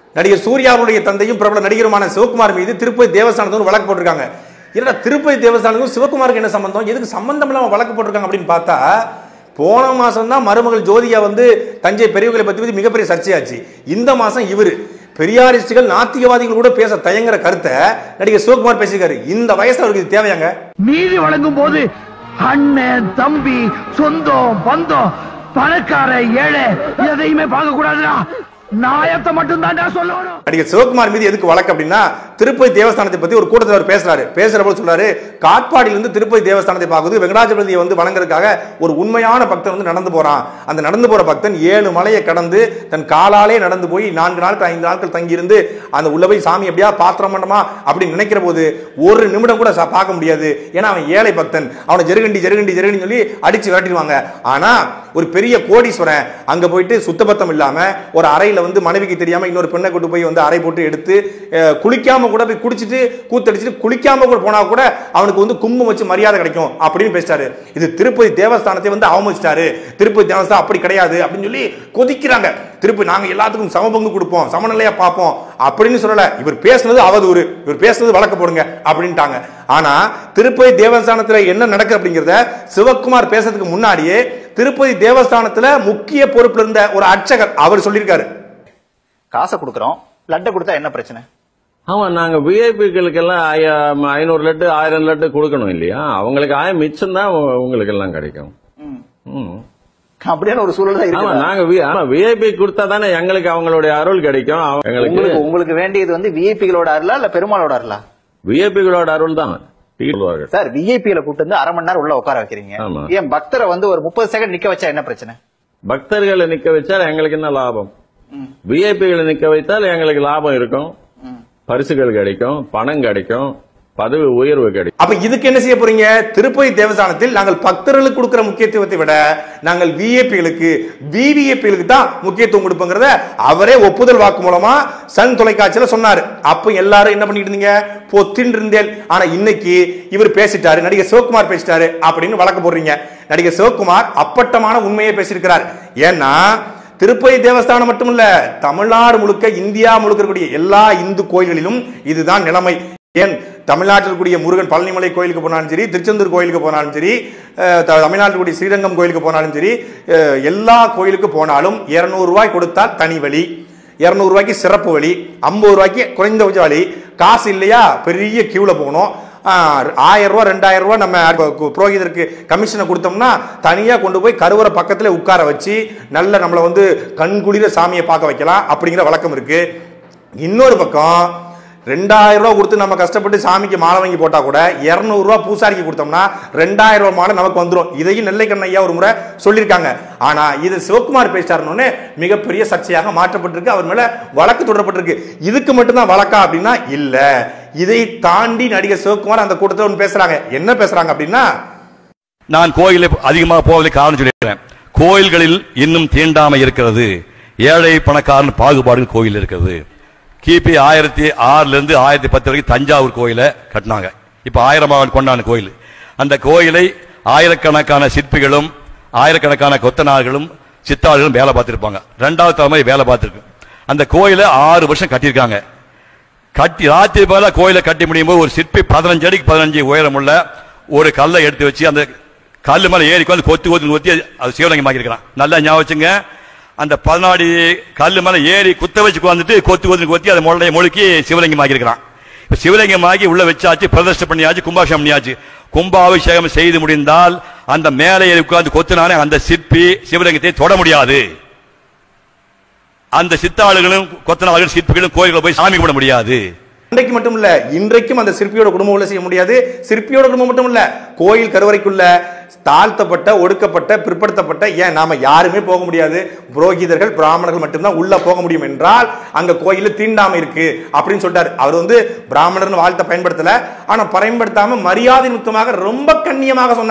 நடிகர் சூர்யாவுடைய தந்தையும் பிரபல நடிகருமான சிவகுமார் மீது திருப்பதி தேவஸ்தானத்தில் ஒரு வழக்கு போட்டிருக்காங்க என்னடா திருப்பதி தேவஸ்தானத்துக்கும் சிவகுமாருக்கு என்ன சம்பந்தம் எதுக்கு சம்பந்தம் இல்லாம வழக்கு போட்டிருக்காங்க அப்படின்னு பார்த்தா போன மாசம் தான் மருமகள் ஜோதியா வந்து தஞ்சை பெரியவர்களை பத்தி பத்தி மிகப்பெரிய சர்ச்சையாச்சு இந்த மாசம் இவரு பெரியாரிஸ்டுகள் நாத்திகவாதிகள் கூட பேச தயங்குற கருத்தை நடிகர் சிவகுமார் பேசியிருக்காரு இந்த வயசுல அவருக்கு இது தேவையாங்க நீதி வழங்கும் போது அண்ணன் தம்பி சொந்தம் பந்தம் பணக்கார ஏழை எதையுமே பார்க்க கூடாதுடா நாயத்தை மட்டும் தான்டா சொல்லணும் நடிகர் சிவகுமார் மீது எதுக்கு வழக்கு அப்படின்னா திருப்பதி தேவஸ்தானத்தை பத்தி ஒரு கூட்டத்தில் அவர் பேசுறாரு பேசுறப்போ சொல்றாரு காட்பாடியிலிருந்து திருப்பதி தேவஸ்தானத்தை பார்க்குது வெங்கடாஜபதியை வந்து வணங்குறதுக்காக ஒரு உண்மையான பக்தன் வந்து நடந்து போறான் அந்த நடந்து போற பக்தன் ஏழு மலையை கடந்து தன் காலாலே நடந்து போய் நான்கு நாட்கள் ஐந்து நாட்கள் தங்கியிருந்து அந்த உள்ள போய் சாமி எப்படியா பாத்திரம் பண்ணணுமா அப்படின்னு நினைக்கிற போது ஒரு நிமிடம் கூட சா- பார்க்க முடியாது ஏன்னா அவன் ஏழை பக்தன் அவனை ஜெருகண்டி ஜெருகண்டி ஜெருகண்டி சொல்லி அடிச்சு விரட்டிடுவாங்க ஆனா ஒரு பெரிய கோடீஸ்வரன் அங்க போயிட்டு சுத்தபத்தம் இல்லாம ஒரு அறையில வந்து மனைவிக்கு தெரியாம இன்னொரு பெண்ணை கொண்டு போய் வந்து அறை போட்டு எடுத்து அஹ், குளிக்காம கூட போய் குடிச்சிட்டு கூத்தடிச்சிட்டு குளிக்காம கூட போனா கூட அவனுக்கு வந்து கும்பம் வச்சு மரியாதை கிடைக்கும் அப்படின்னு பேசிட்டாரு இது திருப்பதி தேவஸ்தானத்தை வந்து அவமதிச்சிட்டாரு திருப்பதி தேவஸ்தானம் அப்படி கிடையாது அப்படின்னு சொல்லி கொதிக்கிறாங்க திருப்பி நாங்க எல்லாத்துக்கும் சம பங்கு கொடுப்போம் சமநிலையா பார்ப்போம் அப்படின்னு சொல்லல இவர் பேசுனது அவதூறு இவர் பேசுனது வழக்கு போடுங்க அப்படின்ட்டாங்க ஆனா திருப்பதி தேவஸ்தானத்துல என்ன நடக்குது அப்படிங்கறத சிவகுமார் பேசுறதுக்கு முன்னாடியே திருப்பதி தேவஸ்தானத்துல முக்கிய பொறுப்புல இருந்த ஒரு அர்ச்சகர் அவர் சொல்லியிருக்காரு காசை கொடுக்கறோம் லட்டை கொடுத்தா என்ன பிரச்சனை ஆமா நாங்க விஐபிகளுக்கெல்லாம் ஐநூறு லட்டு ஆயிரம் லட்டு கொடுக்கணும் இல்லையா அவங்களுக்கு ஆயிரம் மிச்சம் தான் உங்களுக்கு எல்லாம் கிடைக்கும் ம். அப்படியான ஒரு சூழல் தான் ஆமா இருக்கு நாங்க வி- ஆமா விஐபி கொடுத்தா தானே எங்களுக்கு அவங்களுடைய அருள் கிடைக்கும் அவங்க- எங்களுக்கு உங்களுக்கு உங்களுக்கு வேண்டியது வந்து விஐபிகளோட அருளா இல்ல பெருமாளோட அருளா விஐபிகளோட அருள் தான் சொல்லுவார்கள் சார் விஐபியில கூட்டு வந்து அரை மணி நேரம் உள்ள உட்கார வைக்கிறீங்க ஆமா. ஏன் பக்தரை வந்து ஒரு முப்பது செகண்ட் நிக்க வச்சா என்ன பிரச்சனை பக்தர்களை நிக்க வச்சா எங்களுக்கு என்ன லாபம் விஐபிகளை நிக்க வைத்தால் எங்களுக்கு லாபம் இருக்கும் பரிசுகள் கிடைக்கும் பணம் கிடைக்கும் பதவி உயர்வு கிடைக்கும் அப்ப இதுக்கு என்ன செய்ய போறீங்க திருப்பதி தேவஸ்தானத்தில் நாங்கள் பக்தர்களுக்கு கொடுக்கிற முக்கியத்துவத்தை விட நாங்கள் விஏபிகளுக்கு விவிஏபிகளுக்கு தான் முக்கியத்துவம் கொடுப்போங்கிறத அவரே ஒப்புதல் வாக்கு மூலமா சன் தொலைக்காட்சியில சொன்னாரு அப்ப எல்லாரும் என்ன பண்ணிட்டு இருந்தீங்க பொத்தின் இருந்தேன் ஆனா இன்னைக்கு இவர் பேசிட்டாரு நடிகர் சிவகுமார் பேசிட்டாரு அப்படின்னு வழக்கு போடுறீங்க நடிகர் சிவகுமார் அப்பட்டமான உண்மையை பேசியிருக்கிறார் ஏன்னா திருப்பதி தேவஸ்தானம் மட்டும் இல்ல தமிழ்நாடு முழுக்க இந்தியா முழுக்க இருக்கக்கூடிய எல்லா இந்து கோயில்களிலும் இதுதான் நிலைமை ஏன் தமிழ்நாட்டில் இருக்கக்கூடிய முருகன் பழனிமலை கோயிலுக்கு போனாலும் சரி திருச்செந்தூர் கோயிலுக்கு போனாலும் சரி அஹ், த- தமிழ்நாட்டில் கூடிய ஸ்ரீரங்கம் கோயிலுக்கு போனாலும் சரி அஹ், எல்லா கோயிலுக்கு போனாலும் 200 ரூபாய் கொடுத்தால் தனி வழி 200 ரூபாய்க்கு சிறப்பு வழி ஐம்பது ரூபாய்க்கு குறைந்தபட்ச வழி காசு இல்லையா பெரிய கியூல போகணும் ஆஹ், ஆயிரம் ரூபாய் ரெண்டாயிரம் ரூபாய் நம்ம கு- புரோகிதருக்கு கமிஷனை கொடுத்தோம்னா தனியா கொண்டு போய் கருவறை பக்கத்துல உட்கார வச்சு நல்ல நம்மளை வந்து கண்குளிர சாமியை பார்க்க வைக்கலாம் அப்படிங்கிற வழக்கம் இருக்கு இன்னொரு பக்கம் ரெண்டாயிரம் ரூபாய் கொடுத்து நம்ம கஷ்டப்பட்டு சாமிக்கு மாலை வாங்கி போட்டா கூட 200 ரூபாய் பூசாரிக்கு கொடுத்தோம்னா ரெண்டாயிரம் ரூபாய் மாலை நமக்கு வந்துடும் இதையும் நெல்லைக்கண்ண ஐயா ஒரு முறை சொல்லியிருக்காங்க ஆனா இது சிவகுமார் பேசிட்டாருன்னு மிகப்பெரிய சர்ச்சையாக மாற்றப்பட்டிருக்கு அவர் மேல வழக்கு தொடரப்பட்டிருக்கு இதுக்கு மட்டும்தான் வழக்கா அப்படின்னா இல்ல இதை தாண்டி நடிகர் சிவகுமார் அந்த கூட்டத்தில் ஒன்று பேசுறாங்க என்ன பேசுறாங்க அப்படின்னா நான் கோயிலை அதிகமாக போவதற்கு காரணம் சொல்லியிருக்கிறேன் கோயில்களில் இன்னும் தீண்டாமை இருக்கிறது ஏழை பணக்காரன் பாகுபாடு கோயில் இருக்கிறது கிபி ஆயிரத்தி ஆறுல இருந்து ஆயிரத்தி பத்து வரைக்கும் தஞ்சாவூர் கோயிலை கட்டினாங்க இப்ப ஆயிரம் ஆண்டு கொண்டான கோயில் அந்த கோயிலை ஆயிரக்கணக்கான சிற்பிகளும் ஆயிரக்கணக்கான கொத்தனார்களும் சித்தார்களும் வேலை பார்த்திருப்பாங்க ரெண்டாவது தலைமுறை வேலை பார்த்திருக்கு அந்த கோயிலை ஆறு வருஷம் கட்டியிருக்காங்க கட்டி ராத்திரி போல கோயிலை கட்டி முடியும் போது ஒரு சிற்பி பதினஞ்சு அடிக்கு பதினஞ்சு உயரமுள்ள ஒரு கல்லை எடுத்து வச்சு அந்த கல்லு மேல ஏறி உட்கார்ந்து கொத்து கொத்து கொத்தி அது சிவலிங்கம் ஆக்கியிருக்கிறான் நல்லா ஞாபகம் வச்சுங்க அந்த பதினாடி கல்லு மேல ஏறி குத்த வச்சு உட்காந்துட்டு கொத்து கொத்து கொத்தி அதை முளைய முழுக்கி சிவலிங்கம் ஆக்கியிருக்கிறான் இப்ப சிவலிங்கம் ஆகி உள்ள வச்சாச்சு பிரதிஷ்டை பண்ணியாச்சு கும்பாபிஷேகம் பண்ணியாச்சு கும்பாபிஷேகம் செய்து முடிந்தால் அந்த மேலே ஏறி உட்கார்ந்து கொத்துனானே அந்த சிற்பி சிவலிங்கத்தை தொட முடியாது அந்த சித்தாளுகளும் கொத்தனாளுகளும் சிற்பிகளும் கோயில்களை போய் சாமி கும்பிட முடியாது இன்றைக்கு மட்டும் இல்ல இன்றைக்கும் அந்த சிற்பியோட குடும்பம் உள்ள செய்ய முடியாது சிற்பியோட குடும்பம் மட்டும் இல்ல கோயில் கருவறைக்குள்ள தாழ்த்தப்பட்ட ஒடுக்கப்பட்ட பிற்படுத்தப்பட்ட ஏன் நாம யாருமே போக முடியாது புரோகிதர்கள் பிராமணர்கள் மட்டும்தான் உள்ள போக முடியும் என்றால் அங்க கோயில்ல தீண்டாமை இருக்கு அப்படின்னு சொல்லிட்டாரு அவர் வந்து பிராமணர்னு வாழ்த்த பயன்படுத்தல ஆனா பயன்படுத்தாம மரியாதை நிமித்தமாக ரொம்ப கண்ணியமாக சொன்னாரு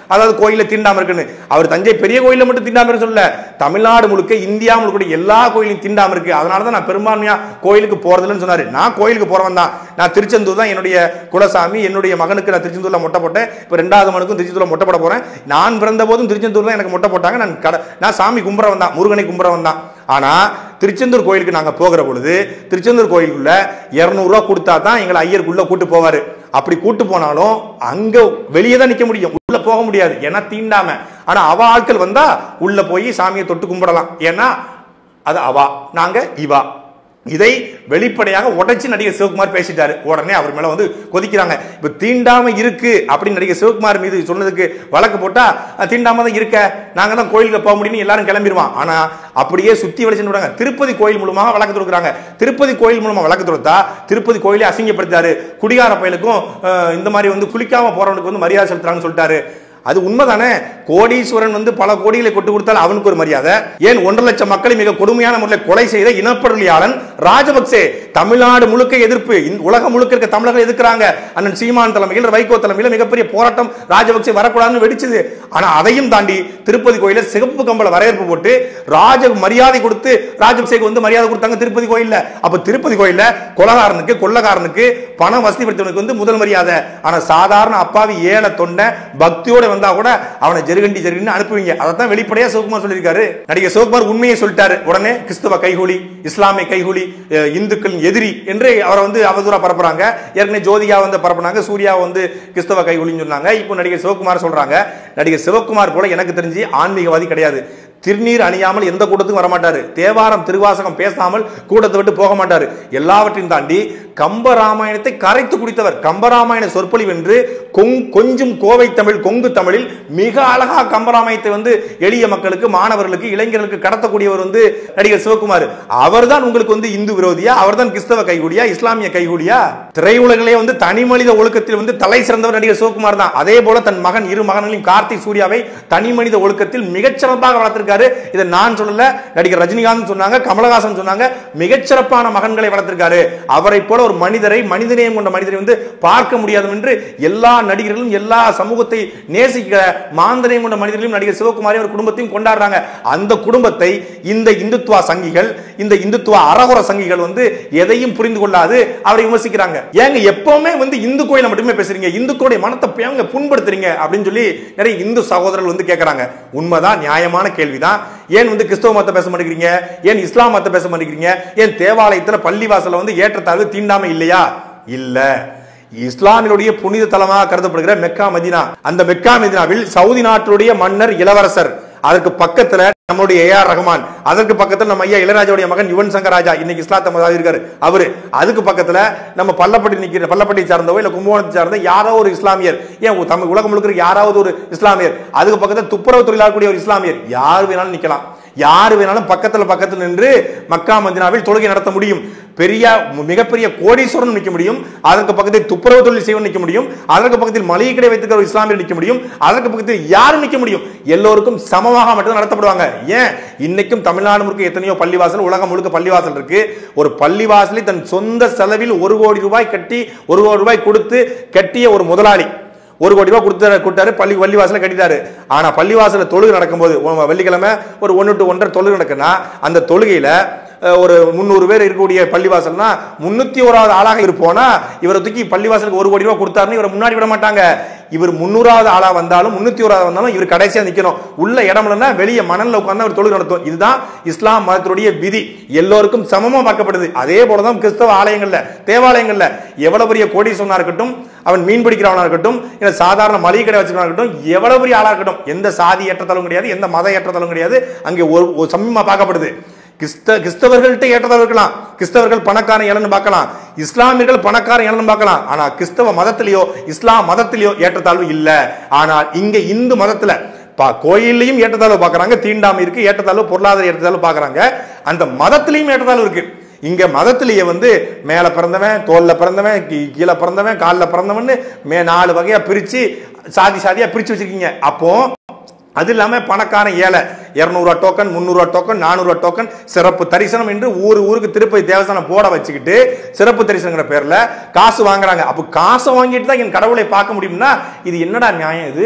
அதாவது கோயில தீண்டாம இருக்குன்னு அவர் தஞ்சை பெரிய கோயில மட்டும் தீண்டாம இருக்கு சொல்லல தமிழ்நாடு முழுக்க இந்தியா முழுக்க எல்லா கோயிலையும் தீண்டாம இருக்கு அதனால தான் நான் பெரும்பான்மையா கோயிலுக்கு போறதில்லைன்னு சொன்னாரு நான் கோயிலுக்கு போறவன் தான் நான் திருச்செந்தூர் தான் என்னுடைய குலசாமி என்னுடைய மகனுக்கு நான் திருச்செந்தூர்ல மொட்டை போட்டேன் இப்போ ரெண்டாவது மகனுக்கும் திருச்செந்தூர்ல மொட்டை போட போறேன் நான் பிறந்த போதும் திருச்செந்தூர் தான் எனக்கு மொட்டை போட்டாங்க நான் கட நான் சாமி கும்பிட்றவன் தான் முருகனை கும்பிட்றவன் தான் ஆனா திருச்செந்தூர் கோயிலுக்கு நாங்க போகிற பொழுது திருச்செந்தூர் கோயிலுக்குள்ள 200 ரூபா கொடுத்தா தான் எங்களை ஐயருக்குள்ள கூட்டு போவாரு அப்படி கூட்டு போனாலும் அங்க வெளியே தான் நிக்க முடியும் உள்ள போக முடியாது ஏன்னா தீண்டாம ஆனா அவ ஆட்கள் வந்தா உள்ள போய் சாமியை தொட்டு கும்பிடலாம் ஏன்னா அது அவா நாங்க இவா இதை வெளிப்படையாக உடைச்சு நடிகர் சிவகுமார் பேசிட்டாரு உடனே அவர் மேல வந்து கொதிக்கிறாங்க இப்ப தீண்டாம இருக்கு அப்படின்னு நடிகர் சிவகுமார் மீது சொன்னதுக்கு வழக்கு போட்டா அஹ், தீண்டாம தான் இருக்க நாங்க தான் கோயிலுக்கு போக முடியும்னு எல்லாரும் கிளம்பிடுவான் ஆனா அப்படியே சுத்தி வளைச்சு விடுறாங்க திருப்பதி கோயில் மூலமாக வழக்கு தொடுக்கிறாங்க திருப்பதி கோயில் மூலமா வழக்கு தொடுத்தா திருப்பதி கோயிலை அசிங்கப்படுத்தாரு குடிகார பயலுக்கும் அஹ், இந்த மாதிரி வந்து குளிக்காம போறவனுக்கு வந்து மரியாதை செலுத்துறாங்கன்னு சொல்லிட்டாரு அது உண்மைதானே கோடீஸ்வரன் வந்து பல கோடிகளை கொட்டு கொடுத்தால் அவனுக்கு ஒரு மரியாதை ஏன் ஒன்றரை லட்சம் மக்களை மிக கொடுமையான முறையில் கொலை செய்த இனப்படுகொலையாளன் ராஜபக்சே தமிழ்நாடு முழுக்க எதிர்ப்பு இந்த உலகம் முழுக்க இருக்க தமிழர்கள் எதிர்க்கிறாங்க அண்ணன் சீமான் தலைமையில் வைகோ தலைமையில் மிகப்பெரிய போராட்டம் ராஜபக்சே வரக்கூடாதுன்னு வெடிச்சது ஆனா அதையும் தாண்டி திருப்பதி கோயில சிகப்பு கம்பள வரவேற்பு போட்டு ராஜ மரியாதை கொடுத்து ராஜபக்சேக்கு வந்து மரியாதை கொடுத்தாங்க திருப்பதி கோயில்ல அப்ப திருப்பதி கோயில்ல கொலகாரனுக்கு கொள்ளக்காரனுக்கு பணம் வசதி படுத்தவனுக்கு வந்து முதல் மரியாதை ஆனா சாதாரண அப்பாவி ஏழை தொண்டை பக்தியோட வந்தா கூட அவனை ஜெருகண்டி ஜெருகண்டி அனுப்புவீங்க அதைத்தான் வெளிப்படையா சிவகுமார் சொல்லியிருக்காரு நடிகர் சிவகுமார் உண்மையை சொல்லிட்டாரு உடனே கிறிஸ்தவ கைகூலி இஸ்லாமிய கைகூலி அஹ், இந்துக்களின் எதிரி என்று அவரை வந்து அவதூறா பரப்புறாங்க ஏற்கனவே ஜோதிகா வந்து பரப்புனாங்க சூர்யா வந்து கிறிஸ்தவ கைகூலின்னு சொன்னாங்க இப்போ நடிகர் சிவகுமார் சொல்றாங்க நடிகர் சிவகுமார் போல எனக்கு தெரிஞ்சு ஆன்மீகவாதி கிடையாது திருநீர் அணியாமல் எந்த கூட்டத்துக்கும் வரமாட்டாரு தேவாரம் திருவாசகம் பேசாமல் கூட்டத்தை விட்டு போக மாட்டாரு எல்லாவற்றையும் தாண்டி கம்ப ராமாயணத்தை கரைத்து குடித்தவர் கம்பராமாயண சொற்பொழிவு என்று கொங் கொஞ்சம் கோவை தமிழ் கொங்கு தமிழில் மிக அழகா கம்பராமாயணத்தை வந்து எளிய மக்களுக்கு மாணவர்களுக்கு இளைஞர்களுக்கு கடத்தக்கூடியவர் வந்து நடிகர் சிவகுமார் அவர்தான் உங்களுக்கு வந்து இந்து விரோதியா அவர்தான் கிறிஸ்தவ கைகூடியா இஸ்லாமிய கைகூடியா திரையுலகிலே வந்து தனி மனித ஒழுக்கத்தில் வந்து தலை சிறந்தவர் நடிகர் சிவகுமார் தான் அதே போல தன் மகன் இரு மகன்களையும் கார்த்திக் சூர்யாவை தனி மனித ஒழுக்கத்தில் மிகச்சிறப்பாக வளர்த்திருக்காரு இதை நான் சொல்லல நடிகர் ரஜினிகாந்த் சொன்னாங்க கமலஹாசன் சொன்னாங்க மிகச்சிறப்பான மகன்களை வளர்த்திருக்காரு அவரை போல ஒரு மனிதரை மனிதநேயம் கொண்ட மனிதரை வந்து பார்க்க முடியாது என்று எல்லா நடிகர்களும் எல்லா சமூகத்தை நேசிக்கிற மாந்தனையும் கொண்ட மனிதர்களையும் நடிகர் சிவகுமாரி அவர் குடும்பத்தையும் கொண்டாடுறாங்க அந்த குடும்பத்தை இந்த இந்துத்துவா சங்கிகள் இந்த இந்துத்துவ அரகுர சங்கிகள் வந்து எதையும் புரிந்து கொள்ளாது அவரை விமர்சிக்கிறாங்க ஏங்க எப்பவுமே வந்து இந்து கோயிலை மட்டுமே பேசுறீங்க இந்துக்களுடைய மனத்தை ஏங்க புண்படுத்துறீங்க அப்படின்னு சொல்லி நிறைய இந்து சகோதரர்கள் வந்து கேட்கறாங்க உண்மைதான் நியாயமான கேள்விதான் ஏன் வந்து கிறிஸ்தவ மதத்தை பேச மாட்டேங்கிறீங்க ஏன் இஸ்லாம் மதத்தை பேச மாட்டேங்கிறீங்க ஏன் தேவாலயத்துல பள்ளிவாசல்ல வந்து ஏற்றத்தாழ்வு தீண்டாமை இல்லையா இல்ல இஸ்லாமினுடைய புனித தலமாக கருதப்படுகிற மெக்கா மதினா அந்த மெக்கா மதினாவில் சவுதி நாட்டுடைய மன்னர் இளவரசர் அதற்கு பக்கத்துல நம்மளுடைய ஏஆர் ரஹ்மான் அதற்கு பக்கத்துல நம்ம ஐயா இளையராஜாவுடைய மகன் யுவன் சங்கர் ராஜா இன்னைக்கு இஸ்லாத்த மதம் இருக்காரு அவரு அதுக்கு பக்கத்துல நம்ம பள்ளப்பட்டி நிக்கிற பள்ளப்பட்டி சார்ந்தவோ இல்ல கும்பகோணத்தை சார்ந்த யாரோ ஒரு இஸ்லாமியர் ஏன் தமிழ் உலகம் முழுக்க இருக்க யாராவது ஒரு இஸ்லாமியர் அதுக்கு பக்கத்துல துப்புரவு தொழிலாளக்கூடிய ஒரு இஸ்லாமியர் யார் வேணாலும் நிக்கலாம் யார் வேணாலும் பக்கத்துல பக்கத்துல நின்று மக்கா மதினாவில் தொழுகை நடத்த முடியும் பெரிய மிகப்பெரிய கோடீஸ்வரன் நிற்க முடியும் அதற்கு பக்கத்தில் துப்புரவு தொழில் செய்வன் நிற்க முடியும் அதற்கு பக்கத்தில் மளிகை கடை வைத்திருக்கிற ஒரு இஸ்லாமியர் நிற்க முடியும் அதற்கு பக்கத்தில் யாரும் நிற்க முடியும் எல்லோருக்கும் சமமாக மட்டும் நடத்தப்படுவாங்க ஏன் இன்னைக்கும் தமிழ்நாடு முழுக்க எத்தனையோ பள்ளிவாசல் உலகம் முழுக்க பள்ளிவாசல் இருக்கு ஒரு பள்ளிவாசலை தன் சொந்த செலவில் ஒரு கோடி ரூபாய் கட்டி ஒரு கோடி ரூபாய் கொடுத்து கட்டிய ஒரு முதலாளி ஒரு கோடி ரூபாய் கொடுத்தாரு கொடுத்தாரு பள்ளி பள்ளிவாசல கட்டிட்டாரு ஆனா பள்ளிவாசல தொழுகை நடக்கும்போது ஒ- வெள்ளிக்கிழமை ஒரு ஒன்று டு ஒன்றரை தொழுகை நடக்குன்னா அந்த தொழுகையில அஹ், ஒரு முந்நூறு பேர் இருக்கக்கூடிய பள்ளிவாசல்னா முன்னூத்தி ஓராவது ஆளாக இருப்போனா இவரை தூக்கி பள்ளிவாசலுக்கு ஒரு கோடி ரூபாய் கொடுத்தாருன்னு இவரை முன்னாடி விட மாட்டாங்க இவர் முன்னூறாவது ஆளா வந்தாலும் முன்னூத்தி ஓராவது வந்தாலும் இவர் கடைசியா நிக்கணும் உள்ள இடம் இல்லைன்னா வெளியே மணல்ல உட்கார்ந்து அவர் தொழுகை நடத்தும் இதுதான் இஸ்லாம் மதத்தினுடைய விதி எல்லோருக்கும் சமமா பார்க்கப்படுது அதே போலதான் கிறிஸ்தவ ஆலயங்கள்ல தேவாலயங்கள்ல எவ்வளவு பெரிய கோடீஸ்வரனா இருக்கட்டும் அவன் மீன் பிடிக்கிறவனா இருக்கட்டும் இல்ல சாதாரண மளிகை கடை வச்சுக்கிறவனா இருக்கட்டும் எவ்வளவு பெரிய ஆளா இருக்கட்டும் எந்த சாதி ஏற்றத்தாலும் கிடையாது எந்த மத ஏற்றத்தாலும் கிடையாது அங்கே ஒரு ஒரு சமமா பார்க்கப்படுது கிறிஸ்த கிறிஸ்தவர்கள்ட்ட ஏற்றத்தாழ்வு இருக்கலாம் கிறிஸ்தவர்கள் பணக்காரன் ஏழன்னு பார்க்கலாம் இஸ்லாமியர்கள் பணக்காரன் ஏழன்னு பார்க்கலாம் ஆனா கிறிஸ்தவ மதத்திலேயோ இஸ்லாம் மதத்திலேயோ ஏற்றத்தாழ்வு இல்ல ஆனால் இங்க இந்து மதத்துல பா கோயில்லையும் ஏற்றத்தாழ்வு பார்க்கறாங்க தீண்டாமை இருக்கு ஏற்றத்தாழ்வு பொருளாதார ஏற்றத்தாழ்வு பார்க்கறாங்க அந்த மதத்திலையும் ஏற்றத்தாழ்வு இருக்கு இங்க மதத்திலேயே வந்து மேல பிறந்தவன் தோல்ல பிறந்தவன் கீ- கீழே பிறந்தவன் காலில் பிறந்தவன் மே நாலு வகையா பிரிச்சு சாதி சாதியா பிரிச்சு வச்சிருக்கீங்க அப்போ அது இல்லாம பணக்காரன் ஏழை இருநூறுவா டோக்கன் முந்நூறுவா டோக்கன் நானூறுவா டோக்கன் சிறப்பு தரிசனம் என்று ஊர் ஊருக்கு திருப்பதி தேவஸ்தானம் போட வச்சுக்கிட்டு சிறப்பு தரிசனங்கிற பேர்ல காசு வாங்குறாங்க அப்போ காசு வாங்கிட்டு தான் என் கடவுளை பார்க்க முடியும்னா இது என்னடா நியாயம் இது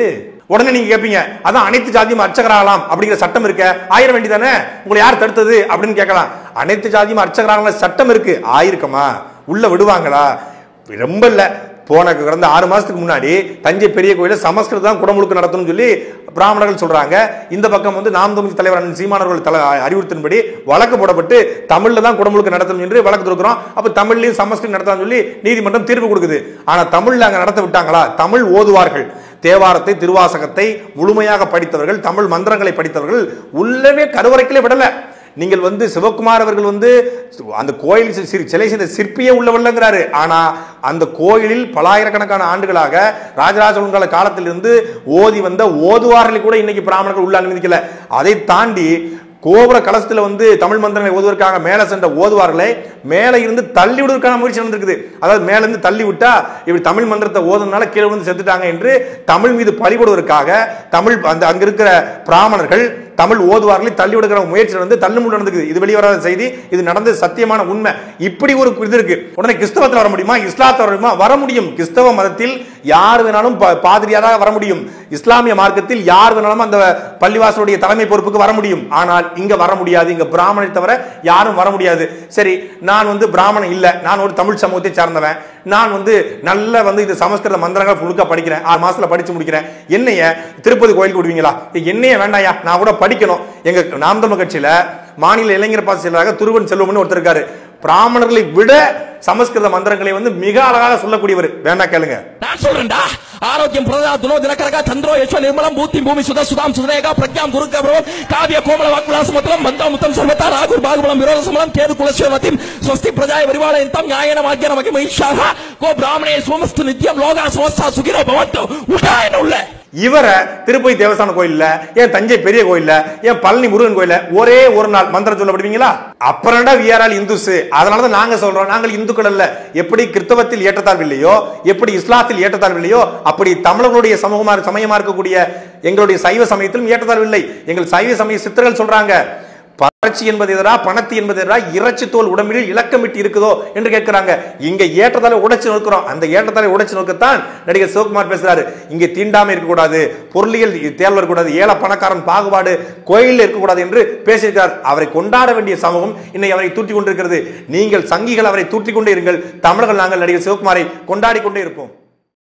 உடனே நீங்க கேட்பீங்க அதான் அனைத்து ஜாதியும் அர்ச்சகராகலாம் அப்படிங்கிற சட்டம் இருக்க ஆயிர வேண்டியதானே உங்களை யார் தடுத்தது அப்படின்னு கேட்கலாம் அனைத்து ஜாதியும் அர்ச்சகராகலாம் சட்டம் இருக்கு ஆயிருக்கமா உள்ள விடுவாங்களா ரொம்ப இல்ல போன கடந்த ஆறு மாசத்துக்கு முன்னாடி தஞ்சை பெரிய கோயில சமஸ்கிருதம் தான் குடமுழுக்கு நடத்தணும்னு சொல்லி பிராமணர்கள் சொல்றாங்க இந்த பக்கம் வந்து நாம் தமிழ் தலைவர் அண்ணன் சீமானவர்கள் தலை அறிவுறுத்தின்படி வழக்கு போடப்பட்டு தமிழ்ல தான் குடமுழுக்கு நடத்தணும் என்று வழக்கு தொடுக்கிறோம் அப்ப தமிழ்லயும் சமஸ்கிருதம் நடத்தலாம் சொல்லி நீதிமன்றம் தீர்ப்பு கொடுக்குது ஆனா தமிழ்ல அங்க நடத்த விட்டாங்களா தமிழ் ஓதுவார்கள் தேவாரத்தை திருவாசகத்தை முழுமையாக படித்தவர்கள் தமிழ் மந்திரங்களை படித்தவர்கள் உள்ளவே கருவறைக்குள்ளே விடல நீங்கள் வந்து சிவகுமார் அவர்கள் வந்து அந்த கோயில் சி- சி- சிலை செய்த சிற்பியே உள்ளவல்லங்கிறாரு ஆனா அந்த கோயிலில் பலாயிரக்கணக்கான ஆண்டுகளாக ராஜராஜ சோழன் கால காலத்திலிருந்து ஓதி வந்த ஓதுவார்களை கூட இன்னைக்கு பிராமணர்கள் உள்ள அனுமதிக்கல அதை தாண்டி கோபுர கலசத்துல வந்து தமிழ் மந்திரங்களை ஓதுவதற்காக மேல சென்ற ஓதுவார்களை மேல இருந்து தள்ளி விடுவதற்கான முயற்சி நடந்திருக்குது அதாவது மேல இருந்து தள்ளி விட்டா இப்படி தமிழ் மந்திரத்தை ஓதுனால கீழே வந்து செத்துட்டாங்க என்று தமிழ் மீது பழிபடுவதற்காக தமிழ் அந்த அங்க இருக்கிற பிராமணர்கள் தமிழ் ஓதுவார்களை தள்ளி விடுகிற முயற்சி வந்து தள்ளுமுள்ள நடந்துக்குது இது வெளிவராத செய்தி இது நடந்தது சத்தியமான உண்மை இப்படி ஒரு இது இருக்கு உடனே கிறிஸ்தவத்தில் வர முடியுமா இஸ்லாத்தில் வர முடியுமா வர முடியும் கிறிஸ்தவ மதத்தில் யார் வேணாலும் பா- பாதிரியாராக வர முடியும் இஸ்லாமிய மார்க்கத்தில் யார் வேணாலும் அந்த பள்ளிவாசலுடைய தலைமை பொறுப்புக்கு வர முடியும் ஆனால் இங்க வர முடியாது இங்க பிராமணரை தவிர யாரும் வர முடியாது சரி நான் வந்து பிராமணன் இல்ல நான் ஒரு தமிழ் சமூகத்தை சார்ந்தவன் நான் வந்து நல்ல வந்து இந்த சமஸ்கிருத மந்திரங்கள் முழுக்க படிக்கிறேன் ஆறு மாசத்துல படிச்சு முடிக்கிறேன் என்னைய திருப்பதி கோயிலுக்கு விடுவீங்களா என்னைய வேண்டாயா நான் கூட படிக்கணும் எங்க நாம் தமிழ் கட்சியில மாநில இளைஞர் பாச செயலராக துருவன் செல்வம்னு ஒருத்தர் இருக்காரு பிராமணர்களை விட சமஸ்கிருத மந்திரங்களை வந்து மிக அழகாக சொல்லக்கூடியவர் வேணா கேளுங்க நான் சொல்றேன்டா ஆரோக்கியம் பிரதா துனோ தினகரக சந்திரோ யஸ்வ நிர்மலம் பூத்தி பூமி சுத சுதாம் சுதரேகா பிரக்ஞாம் துருக்க பிரபம் காவிய கோமல வாக்குலாசமத்தலம் பந்தாமுத்தம் சர்வதா ராகுர் பாகுபலம் விரோத சமலம் கேது குலசேவத்திம் ஸ்வஸ்தி பிரஜாய விரிவாலயந்தம் ஞாயன வாக்கியன மகிம மகிஷாக கோ பிராமணே சோமஸ்து நித்யம் லோகா சமஸ்தா சுகிரோ பவந்தோ உட்டாயன உள்ள இவரை திருப்பதி தேவஸ்தான கோயில்ல ஏன் தஞ்சை பெரிய கோயில்ல ஏன் பழனி முருகன் கோயில்ல ஒரே ஒரு நாள் மந்திரம் சொல்லப்படுவீங்களா அப்புறம்டா விஆர்ஆல் இந்துஸ் அதனாலதான் நாங்க சொல்றோம் நாங்கள் இந்துக்கள் அல்ல எப்படி கிறிஸ்தவத்தில் ஏற்றத்தாழ்வு இல்லையோ எப்படி இஸ்லாத்தில் ஏற்றத்தாழ்வு இல்லையோ அப்படி தமிழர்களுடைய சமூகமா சமயமா இருக்கக்கூடிய எங்களுடைய சைவ சமயத்திலும் ஏற்றத்தாழ்வு இல்லை எங்கள் சைவ சமய சித்தர்கள் சொல்றாங்க பறட்சி என்பது எதிரா பணத்தி என்பது எதிரா இறைச்சி தோல் உடம்பில் இலக்கமிட்டு இருக்குதோ என்று கேட்கிறாங்க இங்க ஏற்றத்தாலே உடைச்சு நோக்கிறோம் அந்த ஏற்றத்தாலே உடைச்சு நோக்கத்தான் நடிகர் சிவகுமார் பேசுறாரு இங்க தீண்டாமை இருக்கக்கூடாது பொருளியல் தேர்வு இருக்கக்கூடாது ஏழை பணக்காரன் பாகுபாடு கோயிலில் இருக்கக்கூடாது என்று பேசியிருக்கிறார் அவரை கொண்டாட வேண்டிய சமூகம் இன்னைக்கு அவரை தூற்றி கொண்டிருக்கிறது நீங்கள் சங்கிகள் அவரை தூற்றிக் கொண்டே இருங்கள் தமிழர்கள் நாங்கள் நடிகர் சிவகுமாரை கொண்டாடி கொண்டே இருப்போம்